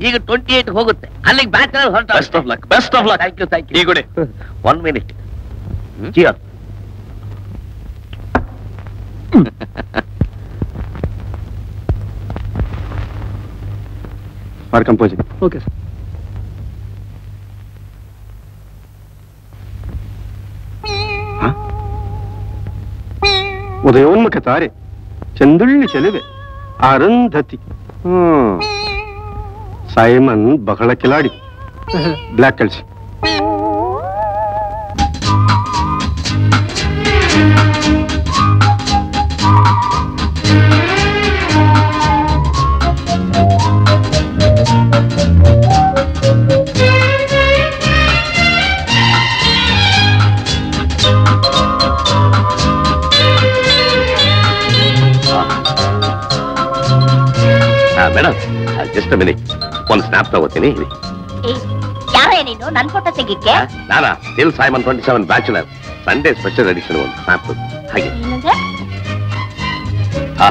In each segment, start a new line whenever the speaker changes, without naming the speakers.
ಈಗ twenty eight ಹೋಗುತ್ತೆ ಅಲ್ಲಿಗೆ ಬ್ಯಾಚಲರ್ ಹೊರಟ
best of luck best of luck
thank you thank
ಈ
ಯು
ಗುಡಿ
one minute cheer
for composing
okay sir
ಉದಯೋನ್ಮುಖ ತಾರೆ ಚಂದುಳ್ಳಿ ಚೆಲುವೆ ಅರುಂಧತಿ ಹ್ಮ್ ಸೈಮನ್ ಬಹಳ ಕಿಲಾಡಿ ಬ್ಲ್ಯಾಕ್ ಕಳಿಸಿ
ಮೇಡಮ್ ಜಸ್ಟ್ ಮಿನಿಟ್ ಒಂದು ಸ್ನ್ಯಾಪ್ ತಗೋತೀನಿ ಇರಿ.
ಯಾರೇ ನೀನು ನನ್ ಫೋಟೋ ತೆಗಿಕ್ಕೆ
ಆ, ನಾನಾ still Simon twenty seven bachelor Sunday special edition ಒಂದು ಸ್ನ್ಯಾಪ್ ಹಾಗೆ
ಏನಂದ್ರೆ
ಹಾ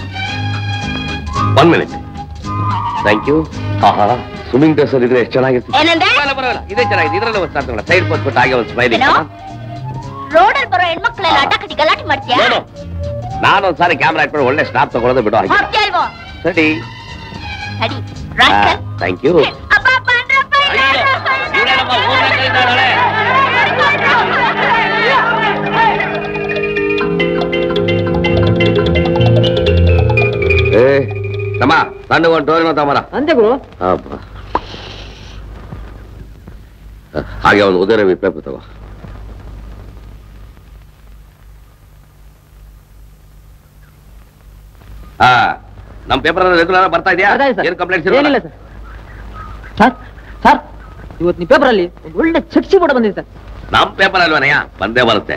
ಒನ್ ಮಿನಿಟ್ ಥ್ಯಾಂಕ್ ಯು ಆಹಾ ಸ್ವಿಮ್ಮಿಂಗ್ ಡ್ರೆಸ್ ಅಲ್ಲಿ ಇದ್ರೆ ಎಷ್ಟು ಚೆನ್ನಾಗಿತ್ತು
ಏನಂದ್ರೆ
ಪರವಾಗಿಲ್ಲ, ಪರವಾಗಿಲ್ಲ. ಇದೇ ಚೆನ್ನಾಗಿದೆ ಇದರಲ್ಲೇ ಒಂದು ಸ್ನ್ಯಾಪ್ ಸೈಡ್ ಕೊಟ್ಬಿಟ್ಟು ಹಾಗೆ ಒಂದು ಸ್ಮೈಲಿಂಗ್
ಏನೋ? ರೋಡಲ್ಲಿ ಬರೋ ಹೆಣ್ಮಕ್ಳೆಲ್ಲ ಅಡ್ಡ ಕಟ್ಟಿ ಗಲಾಟೆ ಮಾಡ್ತೀಯಾ
ನೋಡು ನಾನೊಂದ್ಸಾರಿ ಕ್ಯಾಮ್ರಾ ಇಟ್ಕೊಂಡು ಒಳ್ಳೆ ಸ್ನಾಪ್ ತಗೊಳ್ಳೋದು ಬಿಡು ಹಾಗೆ
ಹೋಗ್ತೀಯ ಅಲ್ವೋ
ಸರಿ
ಸರಿ ರಾಸ್ಕಲ್.
ಥ್ಯಾಂಕ್ ಯು
ಅಪ್ಪ, ಅಪ್ಪ, ಅಂದ್ರಪ್ಪ,
ಏ ತಮ್ಮ ಸಣ್ಣ ಒಂದು ಟೋರಿನ ತಮ್ಮರ
ಅಂತೆ ಗುರು
ಅಬ್ಬಾ. ಹಾಗೆ ಒಂದು ಉದಯರವಿ ಪೇಪರ್ ತಗೋ ಹಾ ನಮ್ ಪೇಪರ್ ರೆಗ್ಯುಲರ್ ಬರ್ತಾ ಇದೆಯಾ
ಬರ್ತಾ ಇದೆ ಸರ್.
ಏನ್ ಕಂಪ್ಲೇಂಟ್ಸ್
ಏನಿಲ್ಲ ಸರ್ ಸರ್ ಸರ್ ಇವತ್ತು ನಿಮ್ಮ ಪೇಪರಲ್ಲಿ ಒಂದು ಒಳ್ಳೆ ಚಕ್ಷಿ ಕೂಡ ಬಂದಿದೆ ಸರ್
ನಮ್ ಪೇಪರ್ ಅಲ್ವನಯ್ಯ ಬಂದೇ ಬರುತ್ತೆ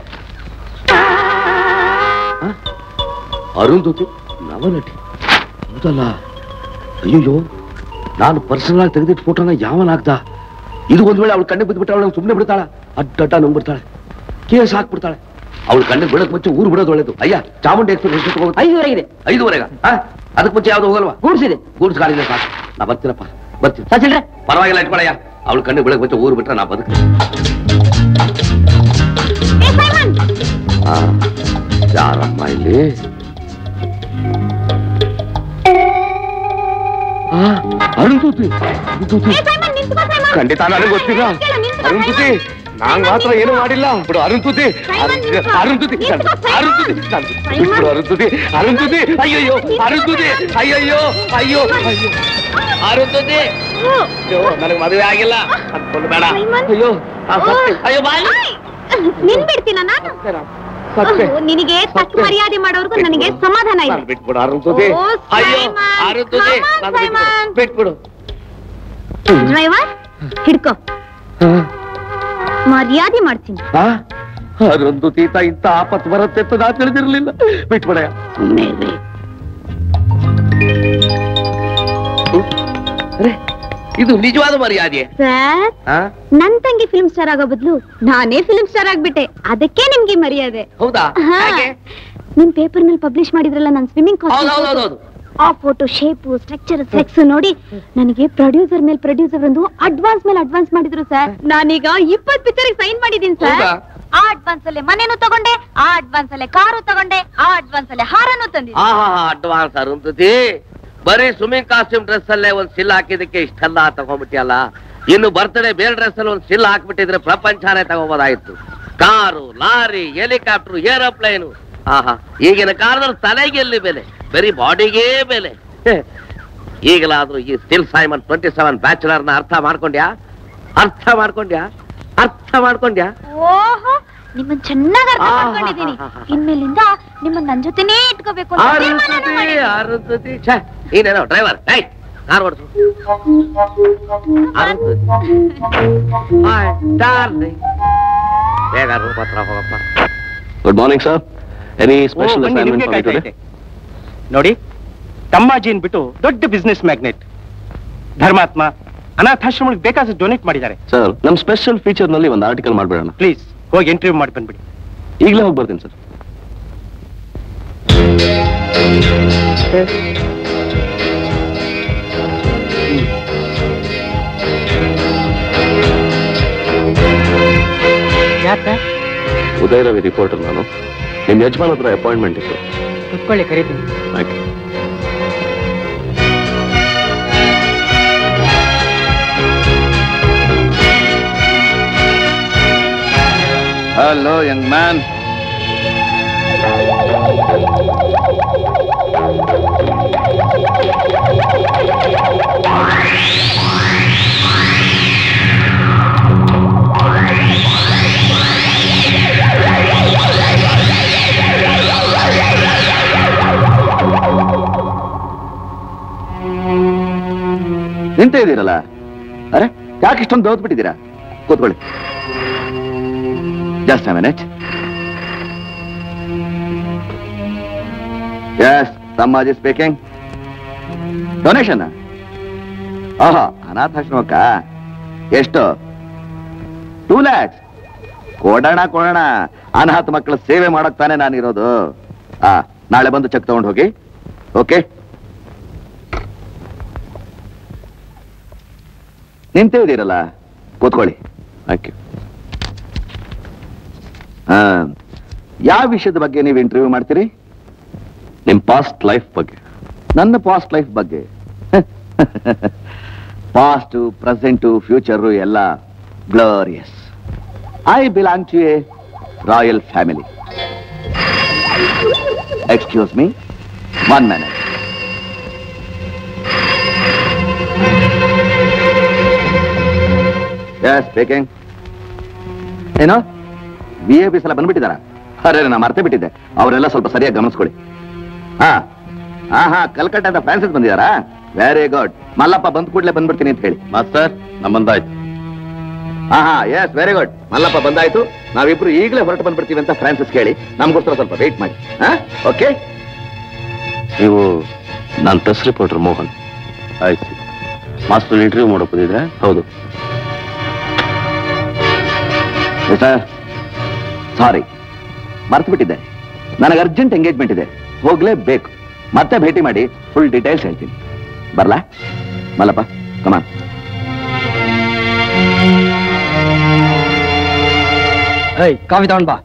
ಅರುಂಧತಿ ನವನಟಿ ಹೌದಲ್ಲ ಅಯ್ಯೋ ನಾನು ಪರ್ಸನಲ್ ಆಗಿ ತೆಗೆದಿಟ್ಟು ಫೋಟೋನ ಯಾವನ್ ಹಾಕ್ದ ಇದು ಒಂದ್ ವೇಳೆ ಅವಳು ಕಣ್ಣಿಗೆ ಬಿದ್ದುಬಿಟ್ಟಾಳೆ ಸುಮ್ಮನೆ ಬಿಡ್ತಾಳ ಅಡ್ಡಡ್ಡ ನುಂಗ್ಬಿಡ್ತಾಳೆ ಕೇಸ್ ಹಾಕ್ಬಿಡ್ತಾಳೆ ಅವಳು ಕಣ್ಣಿಗೆ ಬೀಳಕ್ ಮುಂಚೆ ಊರು ಬಿಡೋದು ಒಳ್ಳೇದು ಅಯ್ಯ ಚಾಮುಂಡಿ ಎಕ್ಸ್ಪ್ರೆಸ್ ಎಷ್ಟು ತಗೊಳುತ್ತೆ
ಐದುವರೆಗಿದೆ
ಐದುವರೆಗ ಅದಕ್ಕೆ ಮುಂಚೆ ಯಾವ್ದು ಹೋಗಲ್ವಾ
ಗೂಡ್ಸಿದೆ
ಗೂಡ್ಸ್ ಗಾಡಿದೆ ಸಾಕು ನಾ ಬರ್ತೀನಪ್ಪ ಬರ್ತೀನಿ
ಸರ್ ಚಿಲ್ರೆ
ಪರವಾಗಿಲ್ಲ ಇಟ್ಕೊಳಯ್ಯ ಅವಳು ಕಣ್ಣಿಗೆ ಬೀಳಕ್ ಮುಂಚೆ ಊರು ಬಿಟ್ರೆ ನಾ ಬದುಕ್ತೀನಿ ಆ, ಯಾರಮ್ಮ ಇಲ್ಲಿ ಆ, ಅರುಂಧತಿ ಅರುಂಧತಿ. ಖಂಡಿತ ನನಗೆ ಗೊತ್ತಿಲ್ಲ ಅರುಂಧತಿ ನಾನ್ ಮಾತ್ರ ಏನು ಮಾಡಿಲ್ಲ ಬಿಡು ಅರುಂಧತಿ ಅರುಂಧತಿ ಅರುಂಧತಿ ಅರುಂಧತಿ ಬಿಟ್ಬಿಡು ಅರುಂಧತಿ ಅರುಂಧತಿ ಅಯ್ಯಯ್ಯೋ ಅರುಂಧತಿ ಅಯ್ಯಯ್ಯೋ ಅಯ್ಯೋ ಅಯ್ಯೋ ಅರುಂಧತಿ ಅಯ್ಯೋ ನನಗೆ ಮದುವೆ ಆಗಿಲ್ಲ ಅನ್ಕೊಂಡು ಬೇಡ ಅಯ್ಯೋ ಆ, ಸತ್ಯ. ಅಯ್ಯೋ ಬಾಯಿ
ನಿನ್ ಬಿಡ್ತೀನ ನಾನು
ಸತ್ಯ
ಓ, ನಿನಗೆ ತಕ್ಕ ಮರ್ಯಾದೆ ಮಾಡೋರ್ಗು ನನಗೆ ಸಮಾಧಾನ
ನಾನು
ಇದೆ
ಬಿಟ್ಬಿಡು ಅರುಂಧತಿ
ಓ,
ಅಯ್ಯೋ
ಸೈಮನ್,
ಅರುಂಧತಿ
come on,
ನಾನು
ಸೈಮನ್.
ಬಿಟ್ಬಿಡು ಬಿಟ್ಬಿಡು
ಡ್ರೈವರ್ ಹಿಡ್ಕೋ ಮರ್ಯಾದೆ ಮಾಡ್ತೀನಿ
ಆ? ಅರುಂಧತಿ ತ ಇಂಥ ಆಪತ್ತು ಬರುತ್ತೆ ಅಂತ ನಾ ತಿಳಿದಿರ್ಲಿಲ್ಲ ಬಿಟ್ಬಿಡಯ್ಯ ಸುಮ್ಮನೆ ಇರ್ರಿ ಅರೆ, ಇದು ನಿಜವಾದ ಮರ್ಯಾದೆ
ಸರ್
ಆ?
ನನ್ ತಂಗಿ ಫಿಲ್ಮ್ ಸ್ಟಾರ್ ಆಗೋ ಬದಲು ನಾನೇ ಫಿಲ್ಮ್ ಸ್ಟಾರ್ ಆಗ್ಬಿಟ್ಟೆ ಅದಕ್ಕೆ ನಿಮ್ಗೆ ಈ ಮರ್ಯಾದೆ
ಹೌದಾ
ಹಾ.
ಹೇಗೆ?
ನಿಮ್ ಪೇಪರ್ ನಲ್ಲಿ ಪಬ್ಲಿಷ್ ಮಾಡಿದ್ರಲ್ಲ ನನ್ ಸ್ವಿಮ್ಮಿಂಗ್
ಹೌದು, ಹೌದು, ಹೌದು, ಹೌದು.
ಆ ಫೋಟೋ ಶೇಪು ಸ್ಟ್ರಕ್ಚರ್ ಸೆಕ್ಸ್ ನೋಡಿ ನನಗೆ ಪ್ರೊಡ್ಯೂಸರ್ ಮೇಲೆ ಪ್ರೊಡ್ಯೂಸರ್ ಒಂದು ಅಡ್ವಾನ್ಸ್ ಮೇಲೆ ಅಡ್ವಾನ್ಸ್ ಮಾಡಿದ್ರು ಸರ್ ನಾನೀಗ ಇಪ್ಪತ್ ಪಿಕ್ಚರ್ ಸೈನ್ ಮಾಡಿದೀನಿ ಸರ್
ಹೌದಾ?
ಆ ಅಡ್ವಾನ್ಸ್ ಅಲ್ಲೇ ಮನೇನು ತಗೊಂಡೆ ಆ ಅಡ್ವಾನ್ಸ್ ಅಲ್ಲೇ ಕಾರು ತಗೊಂಡೆ ಆ ಅಡ್ವಾನ್ಸ್ ಅಲ್ಲೇ ಹಾರನು ತಂದಿದ್ದೆ
ಆಹಾ ಅಡ್ವಾನ್ಸ್ ಅರುಂಧತಿ ಬರೀ ಸ್ವಿಮ್ಮಿಂಗ್ ಕಾಸ್ಟ್ಯೂಮ್ ಡ್ರೆಸ್ ಅಲ್ಲೇ ಒಂದ್ ಸಿಲ್ ಹಾಕಿದಕ್ಕೆ ಇಷ್ಟೆಲ್ಲ ತಗೊಂಡ್ಬಿಟ್ಟಿಯಲ್ಲ ಇನ್ನು ಬರ್ತಡೇ ಬೇರೆ ಡ್ರೆಸ್ ಅಲ್ಲಿ ಒಂದ್ ಸಿಲ್ ಹಾಕ್ಬಿಟ್ಟಿದ್ರೆ ಪ್ರಪಂಚನೇ ತಗೋಬೋದಾಯ್ತು ಕಾರು ಲಾರಿ ಹೆಲಿಕಾಪ್ಟರ್ ಏರೋಪ್ಲೇನು ಆಹಾ ಈಗಿನ ಕಾಲದಲ್ಲಿ ತಲೆಗೆ ಎಲ್ಲಿ ಬೆಲೆ ಬರೀ ಬಾಡಿಗೆ ಬೆಲೆ ಹೆ. ಈಗಲಾದ್ರೂ ಈ still Simon twenty seven bachelor ನ ಅರ್ಥ ಮಾಡ್ಕೊಂಡ್ಯಾ ಅರ್ಥ ಮಾಡ್ಕೊಂಡ್ಯಾ ಅರ್ಥ ಮಾಡ್ಕೊಂಡ್ಯಾ
ಓಹೋ ನಿಮ್ಮನ್ ಚೆನ್ನಾಗಿ ಅರ್ಥ
ಆ,
ಮಾಡ್ಕೊಂಡಿದೀನಿ
ಹಾ, ಹಾ, ಹಾ.
ಇನ್ಮೇಲಿಂದ ನಿಮ್ಮನ್ ನನ್ ಜೊತೆನೇ ಇಟ್ಕೋಬೇಕು ಅಂತ ತೀರ್ಮಾನನೂ
ಅರುಂಧತಿ
ಮಾಡಿದ್ದೀನಿ.
ಅರುಂಧತಿ ಛೆ, ನೀನೇನೋ ಡ್ರೈವರ್ ಏಯ್ ಕಾರ್ ಓಡಿಸು ಅರುಂಧತಿ My darling. ಬೇಗ ರೂಮ್ ಹತ್ರ ಹೋಗಪ್ಪ
good morning sir any special assignment
ನೋಡಿ ತಮ್ಮಾಜಿನ್ ಬಿಟ್ಟು ದೊಡ್ಡ ಬಿಸ್ನೆಸ್ ಮ್ಯಾಗ್ನೆಟ್ ಧರ್ಮಾತ್ಮ ಅನಾಥಾಶ್ರಮಗಳಿಗೆ ಬೇಕಾದಷ್ಟು ಡೊನೇಟ್ ಮಾಡಿದ್ದಾರೆ
ಸರ್ ನಮ್ ಸ್ಪೆಷಲ್ ಫೀಚರ್ ನಲ್ಲಿ ಒಂದು ಆರ್ಟಿಕಲ್ ಮಾಡ್ಬಿಡೋಣ
ಪ್ಲೀಸ್ ಹೋಗಿ ಇಂಟರ್ವ್ಯೂ ಮಾಡಿ ಬಂದ್ಬಿಡಿ
ಈಗಲೇ ಹೋಗಿ ಬರ್ತೀನಿ ಸರ್
ಯಾಕೆ
ಉದಯ ರವಿ ರಿಪೋರ್ಟರ್ ನಾನು ನಿಮ್ಮ ಯಜಮಾನ್ ಹತ್ರ ಅಪಾಯಿಂಟ್ಮೆಂಟ್ ಇತ್ತು
ಕುತ್ಕೊಳ್ಳಿ ಕರೀತೀನಿ
ಆಯ್ತು
ಹಲೋ ಯಂಗ್ ಮ್ಯಾನ್ ನಿಂತೇ ಇದ್ದೀರಲ್ಲ ಅರೆ ಯಾಕೆ ಇಷ್ಟೊಂದು ದೌತ್ ಬಿಟ್ಟಿದ್ದೀರಾ ಕೂತ್ಕೊಳ್ಳಿ just a minute yes Tammaji speaking donation ಆಹಾ ಅನಾಥಾಶ್ರಮಕ್ಕ ಎಷ್ಟು ಟೂ ಲ್ಯಾಕ್ಸ್ ಕೊಡೋಣ ಕೊಡೋಣ ಅನಾಥ ಮಕ್ಕಳ ಸೇವೆ ಮಾಡಕ್ ತಾನೇ ನಾನಿರೋದು ಆ ನಾಳೆ ಬಂದು ಚೆಕ್ ತಗೊಂಡು ಹೋಗಿ ಓಕೆ ನಿಂತೇ ಇದ್ದೀರಲ್ಲ ಕೂತ್ಕೊಳ್ಳಿ
ಥ್ಯಾಂಕ್ ಯು
ಹಾ ಯಾವ ವಿಷಯದ ಬಗ್ಗೆ ನೀವು ಇಂಟರ್ವ್ಯೂ ಮಾಡ್ತೀರಿ
ನಿಮ್ಮ ಪಾಸ್ಟ್ ಲೈಫ್ ಬಗ್ಗೆ
ನನ್ನ ಪಾಸ್ಟ್ ಲೈಫ್ ಬಗ್ಗೆ ಪಾಸ್ಟ್ ಪ್ರೆಸೆಂಟು ಫ್ಯೂಚರು ಎಲ್ಲ glorious I belong to a royal family excuse me one minute yes speaking ಏನು ಬಿ ಎ ಬಿ ಸಲ ಬಂದ್ಬಿಟ್ಟಿದಾರ ಅರೆ ನಾ ಮರ್ತೇ ಬಿಟ್ಟಿದ್ದೆ ಅವರೆಲ್ಲ ಸ್ವಲ್ಪ ಸರಿಯಾಗಿ ಗಮನಿಸ್ಕೊಳ್ಳಿ ಹಾ ಹಾ ಹಾ ಕಲ್ಕಟ್ಟಾದ ಫ್ರಾನ್ಸಿಸ್ ಬಂದಿದಾರಾ ವೆರಿ ಗುಡ್ ಮಲ್ಲಪ್ಪ ಬಂದ್ ಕೂಡ್ಲೆ ಬಂದ್ಬಿಡ್ತೀನಿ ಅಂತ ಹೇಳಿ
ಮಾಸ್ತರ್ ನಮ್ಮಂದಾಯ್ತು
ಹಾ ಹಾ ಎಸ್ ವೆರಿ ಗುಡ್ ಮಲ್ಲಪ್ಪ ಬಂದಾಯ್ತು ನಾವಿಬ್ರು ಈಗಲೇ ಹೊರಟು ಬಂದ್ಬಿಡ್ತೀವಿ ಅಂತ ಫ್ರಾನ್ಸಿಸ್ ಕೇಳಿ ನಮ್ಗೋಸ್ಕರ ಸ್ವಲ್ಪ ವೇಟ್ ಮಾಡಿ ಹಾ ಓಕೆ
ನೀವು ನಾನು ಪ್ರೆಸ್ ರಿಪೋರ್ಟರ್ ಮೋಹನ್ ಆಯ್ತು ಮಾಸ್ಟರ್ ಇಂಟರ್ವ್ಯೂ ಮಾಡೋಕೆ ಬಂದಿದ್ರೆ ಹೌದು
ಸರ್ ಸಾರಿ ಮರ್ತು ಬಿಟ್ಟಿದ್ದೆ ನನಗೆ ಅರ್ಜೆಂಟ್ ಎಂಗೇಜ್ಮೆಂಟ್ ಇದೆ ಹೋಗ್ಲೇಬೇಕು ಮತ್ತೆ ಭೇಟಿ ಮಾಡಿ ಫುಲ್ ಡೀಟೇಲ್ಸ್ ಹೇಳ್ತೀನಿ ಬರ್ಲಾ ಮಲ್ಲಪ್ಪ ಕಮಾನ್
ಏಯ್ ಕಾಫಿ ತಗೊಂಡ್ ಬಾ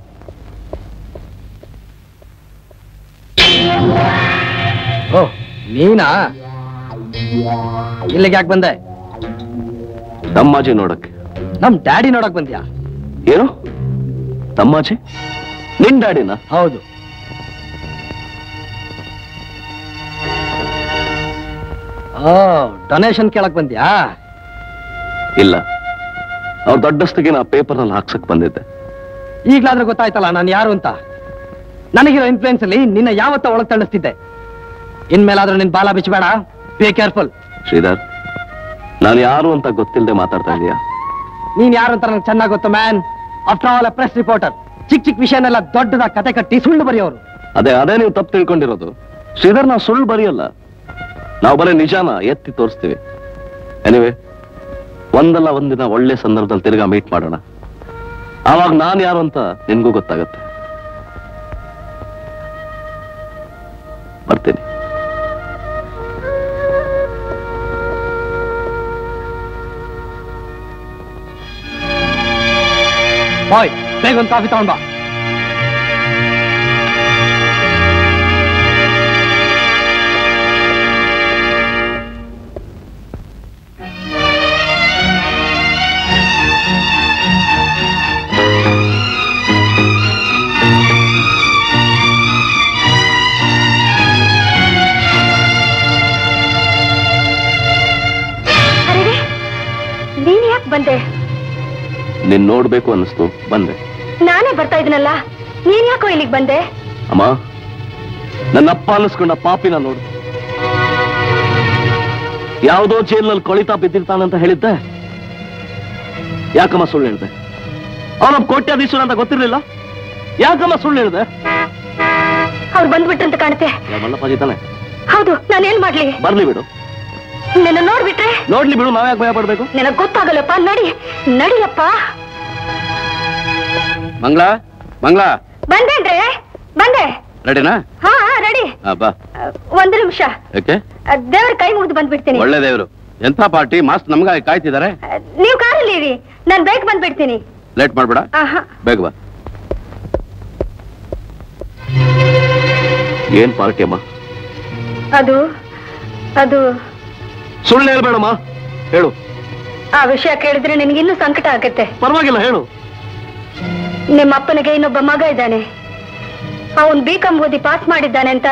ಓ ನೀನಾ ಇಲ್ಲಿಗೆ ಯಾಕೆ ಬಂದೆ
ತಮ್ಮಾಜಿ ನೋಡಕ್ಕೆ
ನಮ್ ಡ್ಯಾಡಿ ನೋಡಕ್ ಬಂದ್ಯಾ
ಏನು ತಮ್ಮಾಜಿ ನಿನ್ ಡ್ಯಾಡಿನ
ಹೌದು ಓ ಡೊನೇಷನ್ ಕೇಳಕ್ ಬಂದ್ಯಾ
ಇಲ್ಲ ಅವ್ರ ದೊಡ್ಡಸ್ತಿಗೆ ನಾ ಪೇಪರ್ನಲ್ಲಿ ಹಾಕ್ಸಕ್ ಬಂದಿದ್ದೆ
ಈಗ್ಲಾದ್ರೂ ಗೊತ್ತಾಯ್ತಲ್ಲ ನಾನು ಯಾರು ಅಂತ ನನಗಿರೋ ಇನ್ಫ್ಲೂಯೆನ್ಸ್ ಅಲ್ಲಿ ನಿನ್ನ ಯಾವತ್ತ ಒಳಗ್ ತಳ್ಳಿಸ್ತಿದ್ದೆ ಇನ್ಮೇಲಾದ್ರೂ ನಿನ್ ಬಾಲ ಬಿಚ್ಚಬೇಡ ಬಿ ಕೇರ್ಫುಲ್
ಶ್ರೀಧರ್ ನಾನು ಯಾರು ಅಂತ ಗೊತ್ತಿಲ್ಲದೆ ಮಾತಾಡ್ತಾ ಇದೀಯಾ
ನೀನ್ ಯಾರು ಅಂತ ನನಗೆ ಚೆನ್ನಾಗಿ ಗೊತ್ತು man after all press reporter ಚಿಕ್ಕ ಚಿಕ್ಕ ವಿಷಯನೆಲ್ಲ ದೊಡ್ಡದಾಗಿ ಕತೆ ಕಟ್ಟಿ ಸುಳ್ಳು ಬರೆಯೋರು
ಅದೇ ಅದೇ ನೀವು ತಪ್ಪು ತಿಳ್ಕೊಂಡಿರೋದು ಶ್ರೀಧರ್ ನಾವು ಸುಳ್ಳು ಬರೆಯಲ್ಲ ನಾವು ಬರೀ ನಿಜಾನ ಎತ್ತಿ ತೋರಿಸ್ತೀವಿ ಎನಿವೆ ಒಂದಲ್ಲ ಒಂದಿನ ಒಳ್ಳೆ ಸಂದರ್ಭದಲ್ಲಿ ತಿರ್ಗಾ ಮೀಟ್ ಮಾಡೋಣ ಆವಾಗ ನಾನು ಯಾರು ಅಂತ ನಿನ್ಗೂ ಗೊತ್ತಾಗತ್ತೆ ಬರ್ತೀನಿ
ಬಾಯ್ ಬೇಗ ಒಂದು ಕಾಫಿ ತಗೊಂಡ್ ಬಾ
ಅರೆ ನೀನ್ ಯಾಕೆ ಬಂದೆ
ನಿನ್ ನೋಡ್ಬೇಕು ಅನ್ನಿಸ್ತು ಬಂದೆ
ನಾನೇ ಬರ್ತಾ ಇದನಲ್ಲ ನೀನ್ ಯಾಕೋ ಇಲ್ಲಿಗೆ ಬಂದೆ
ಅಮ್ಮ ನನ್ನ ಅಪ್ಪ ಅನ್ನಿಸ್ಕೊಂಡ ಪಾಪಿನ ನೋಡು ಯಾವುದೋ ಜೈಲ್ನಲ್ಲಿ ಕೊಳಿತಾ ಬಿದ್ದಿರ್ತಾನಂತ ಹೇಳಿದ್ದೆ ಯಾಕಮ್ಮ ಸುಳ್ಳು ಹೇಳ್ದೆ ಅವನ ಕೋಟ್ಯಾಧೀಶ್ವರ ಅಂತ ಗೊತ್ತಿರ್ಲಿಲ್ಲ ಯಾಕಮ್ಮ ಸುಳ್ಳು ಹೇಳ್ದೆ
ಅವ್ರು ಬಂದ್ಬಿಟ್ರಂತ ಕಾಣುತ್ತೆ
ಯಾ ಮಲ್ಲಪ್ಪಾಜಿ ತಾನೆ
ಹೌದು ನಾನೇನ್ ಮಾಡ್ಲಿ
ಬರ್ಲಿ ಬಿಡು
ನಿನ್ನ ನೋಡ್ಬಿಟ್ರೆ
ನೋಡ್ಲಿ ಬಿಡು ನಾವ್ಯಾಕೆ ಭಯ ಪಡ್ಬೇಕು
ನಿನಗ್ ಗೊತ್ತಾಗಲ್ಲಪ್ಪ ನಡಿ ನಡಿಯಪ್ಪ
ಮಂಗಳ ಮಂಗಳ
ಬಂದೇನ್ರೆ ಬಂದೆ
ರೆಡಿನಾ
ಹಾ ರೆಡಿ
ಬಾ
ಒಂದು ನಿಮಿಷ
ಯಾಕೆ
ದೇವ್ರ ಕೈ ಮುಗಿದು ಬಂದ್ಬಿಡ್ತೀನಿ
ಒಳ್ಳೆ ದೇವರು ಎಂಥ ಪಾರ್ಟಿ ಮಾಸ್ತ್ ನಮ್ಗಾಗಿ ಕಾಯ್ತಿದ್ದಾರೆ
ನೀವು ಕಾರಲ್ಲಿ ಇರಿ ನಾನ್ ಬೇಗ ಬಂದ್ಬಿಡ್ತೀನಿ
ಲೇಟ್ ಮಾಡ್ಬೇಡ
ಆಹಾ
ಬೇಗ ಬಾ ಏನ್ ಪಾರ್ಟಿ ಅಮ್ಮ
ಅದು ಅದು
ಸುಳ್ಳು ಹೇಳ್ಬೇಡಮ್ಮ ಹೇಳು
ಆ ವಿಷಯ ಕೇಳಿದ್ರೆ ನಿನಗಿನ್ನೂ ಸಂಕಟ ಆಗತ್ತೆ
ಪರವಾಗಿಲ್ಲ ಹೇಳು
ನಿಮ್ಮ ಅಪ್ಪನಿಗೆ ಇನ್ನೊಬ್ಬ ಮಗ ಇದ್ದಾನೆ ಅವನ್ ಬಿ ಕಾಮ್ ಓದಿ ಪಾಸ್ ಮಾಡಿದ್ದಾನೆ ಅಂತ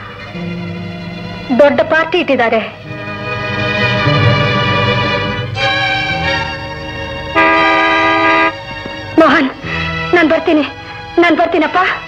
ದೊಡ್ಡ ಪಾರ್ಟಿ ಇಟ್ಟಿದ್ದಾರೆ ಮೋಹನ್ ನಾನ್ ಬರ್ತೀನಿ ನಾನ್ ಬರ್ತೀನಪ್ಪ